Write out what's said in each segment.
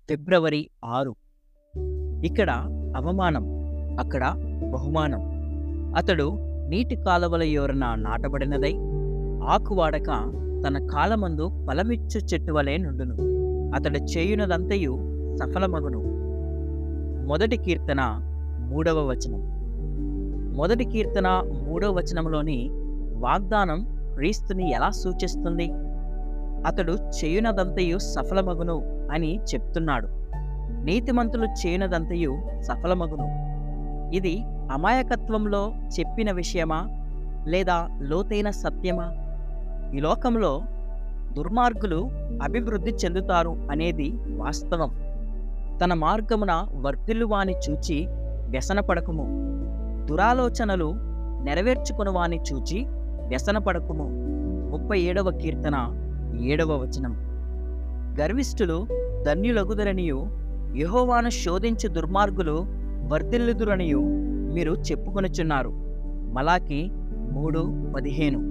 ఫిబ్రవరి ఆరు ఇక్కడ అవమానం అక్కడ బహుమానం అతడు నీటి కాలువల యోరన నాటబడినదై ఆకువాడక తన కాలమందు ఫలమిచ్చు చెట్టు వలె నుండును అతడు చేయునదంతయు సఫలమగును మొదటి కీర్తన మూడవ వచనం మొదటి కీర్తన మూడవ వచనంలోని వాగ్దానం క్రీస్తుని ఎలా సూచిస్తుంది అతడు చేయునదంతయు సఫలమగును అని చెప్తున్నాడు నీతిమంతులు చేయునదంతయు సఫలమగును ఇది అమాయకత్వంలో చెప్పిన విషయమా లేదా లోతైన సత్యమా ఈ లోకంలో దుర్మార్గులు అభివృద్ధి చెందుతారు అనేది వాస్తవం తన మార్గమున వర్ధిల్లువాని చూచి వ్యసనపడకుము దురాలోచనలు నెరవేర్చుకుని వాని చూచి వ్యసనపడకుము ముప్పై ఏడవ కీర్తన ఏడవ వచనం గర్విష్ఠులు ధన్యులగుదరనియు యెహోవాను శోధించు దుర్మార్గులు వర్ధిల్లుదురనియు మీరు చెప్పుకొనుచున్నారు మలాకి మూడు పదిహేను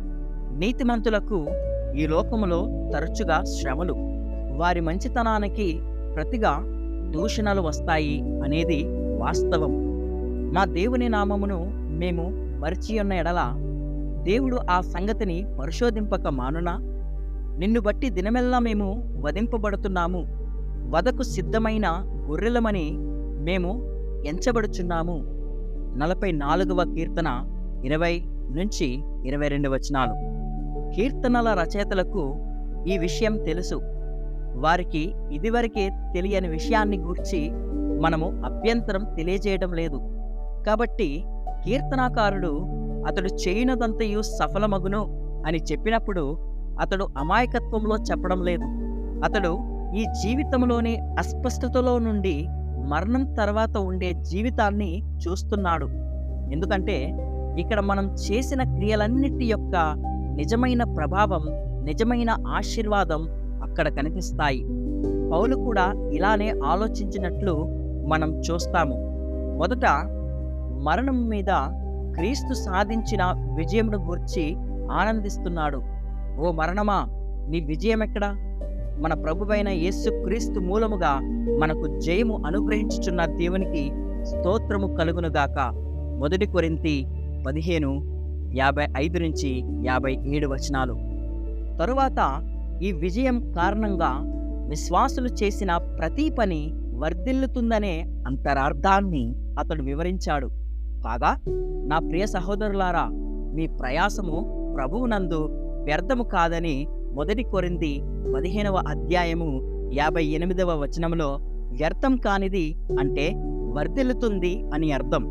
నీతిమంతులకు ఈ లోకములో తరచుగా శ్రమలు వారి మంచితనానికి ప్రతిగా దూషణలు వస్తాయి అనేది వాస్తవం మా దేవుని నామమును మేము మరిచి ఉన్న ఎడల దేవుడు ఆ సంగతిని పరిశోధింపక మానునా నిన్ను బట్టి దినమెల్లా మేము వధింపబడుతున్నాము వదకు సిద్ధమైన గొర్రెలమని మేము ఎంచబడుచున్నాము నలభై నాలుగవ కీర్తన ఇరవై నుంచి ఇరవై రెండు వచనాలు కీర్తనల రచయితలకు ఈ విషయం తెలుసు వారికి ఇదివరకే తెలియని విషయాన్ని గూర్చి మనము అభ్యంతరం తెలియజేయడం లేదు కాబట్టి కీర్తనాకారుడు అతడు చేయునదంతయు సఫలమగును అని చెప్పినప్పుడు అతడు అమాయకత్వంలో చెప్పడం లేదు అతడు ఈ జీవితంలోని అస్పష్టతలో నుండి మరణం తర్వాత ఉండే జీవితాన్ని చూస్తున్నాడు ఎందుకంటే ఇక్కడ మనం చేసిన క్రియలన్నిటి యొక్క నిజమైన ప్రభావం నిజమైన ఆశీర్వాదం అక్కడ కనిపిస్తాయి పౌలు కూడా ఇలానే ఆలోచించినట్లు మనం చూస్తాము మొదట మరణం మీద క్రీస్తు సాధించిన విజయమును గురించి ఆనందిస్తున్నాడు ఓ మరణమా నీ విజయం ఎక్కడా మన ప్రభువైన యేసు క్రీస్తు మూలముగా మనకు జయము అనుగ్రహించుచున్న దేవునికి స్తోత్రము కలుగునుగాక మొదటి కొరింతి పదిహేను యాభై ఐదు నుంచి యాభై ఏడు వచనాలు తరువాత ఈ విజయం కారణంగా విశ్వాసులు చేసిన ప్రతి పని వర్ధిల్లుతుందనే అంతరార్థాన్ని అతడు వివరించాడు కాగా నా ప్రియ సహోదరులారా మీ ప్రయాసము ప్రభువునందు వ్యర్థము కాదని మొదటి కొరింది పదిహేనవ అధ్యాయము యాభై ఎనిమిదవ వచనంలో వ్యర్థం కానిది అంటే వర్ధిల్లుతుంది అని అర్థం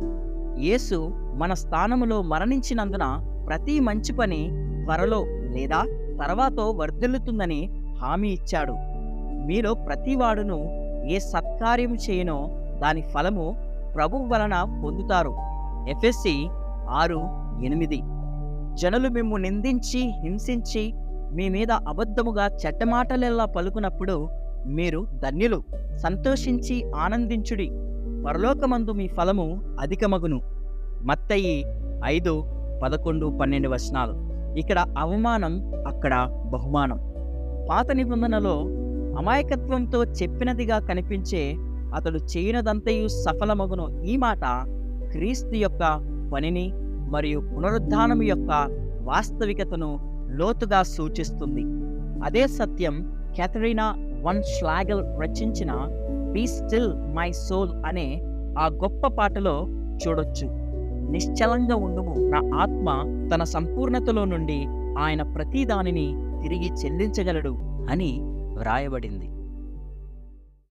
యేసు మన స్థానములో మరణించినందున ప్రతి మంచి పని త్వరలో లేదా తర్వాతో వర్ధిల్లుతుందని హామీ ఇచ్చాడు మీలో ప్రతివాడును ఏ సత్కార్యము చేయనో దాని ఫలము ప్రభువు వలన పొందుతారు ఎఫ్ఎస్సి ఆరు ఎనిమిది జనులు మిమ్ము నిందించి హింసించి మీ మీద అబద్ధముగా చెడ్డమాటలెల్లా పలుకున్నప్పుడు మీరు ధన్యులు సంతోషించి ఆనందించుడి పరలోకమందు మీ ఫలము అధికమగును మత్తయి ఐదు పదకొండు పన్నెండు వచనాలు ఇక్కడ అవమానం అక్కడ బహుమానం పాత నిబంధనలో అమాయకత్వంతో చెప్పినదిగా కనిపించే అతడు చేయనదంతయు సఫలమగును ఈ మాట క్రీస్తు యొక్క పనిని మరియు పునరుద్ధానం యొక్క వాస్తవికతను లోతుగా సూచిస్తుంది అదే సత్యం కెథరీనా వన్ ష్లాగల్ రచించిన బీ స్టిల్ మై సోల్ అనే ఆ గొప్ప పాటలో చూడొచ్చు నిశ్చలంగా ఉండుము నా ఆత్మ తన సంపూర్ణతలో నుండి ఆయన ప్రతి దానిని తిరిగి చెల్లించగలడు అని వ్రాయబడింది